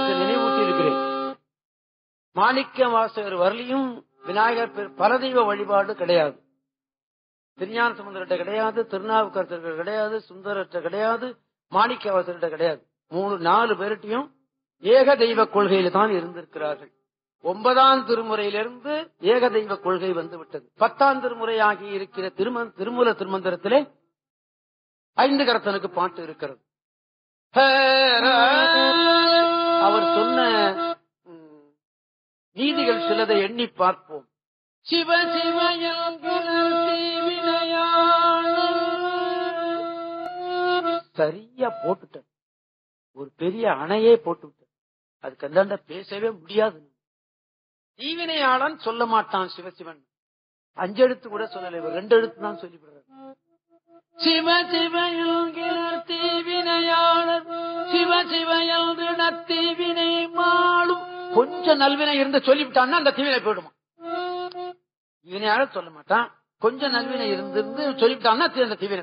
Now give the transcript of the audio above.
நேற்று நினைவூட்டி இருக்கிறேன் மாணிக்க வாசகர் வரலையும் விநாயகர் பெரு- பரதெய்வ வழிபாடு கிடையாது திருஞான சமுந்தர்கிட்ட கிடையாது திருநாவுக்கரசர்கிட்ட கிடையாது சுந்தரர்கிட்ட கிடையாது மாணிக்க வாசகர்கிட்ட கிடையாது மூணு நாலு பேர்கிட்டையும் ஏக தெய்வ கொள்கையில தான் இருந்திருக்கிறார்கள் ஒன்பதாம் திருமுறையிலிருந்து ஏக தெய்வ கொள்கை வந்து விட்டது பத்தாம் திருமுறையாகி இருக்கிற திரும திருமூல திருமந்திரத்திலே ஐந்து கரத்தனுக்கு பாட்டு இருக்கிறது அவர் சொன்ன ம், நீதிகள் சிலதை எண்ணி பார்ப்போம் சிவ சரியா போட்டுட்டார் ஒரு பெரிய அணையே போட்டு விட்டார் அதுக்கு அந்தாண்ட பேசவே முடியாது தீவினையாளன் சொல்ல மாட்டான் சிவசிவன் அஞ்சு எழுத்து கூட சொல்லல இவர் ரெண்டு எழுத்து தான் சொல்லிவிடுறாரு சிவ சிவயல்கினர் தீவினையாளர் சிவ சிவயல் தீவினை மாளும் கொஞ்சம் நல்வினை இருந்து சொல்லிவிட்டான்னா அந்த தீவினை போயிடுமா இவனையாளர் சொல்ல மாட்டான் கொஞ்சம் நல்வினை இருந்து சொல்லிவிட்டான்னா அந்த தீவினை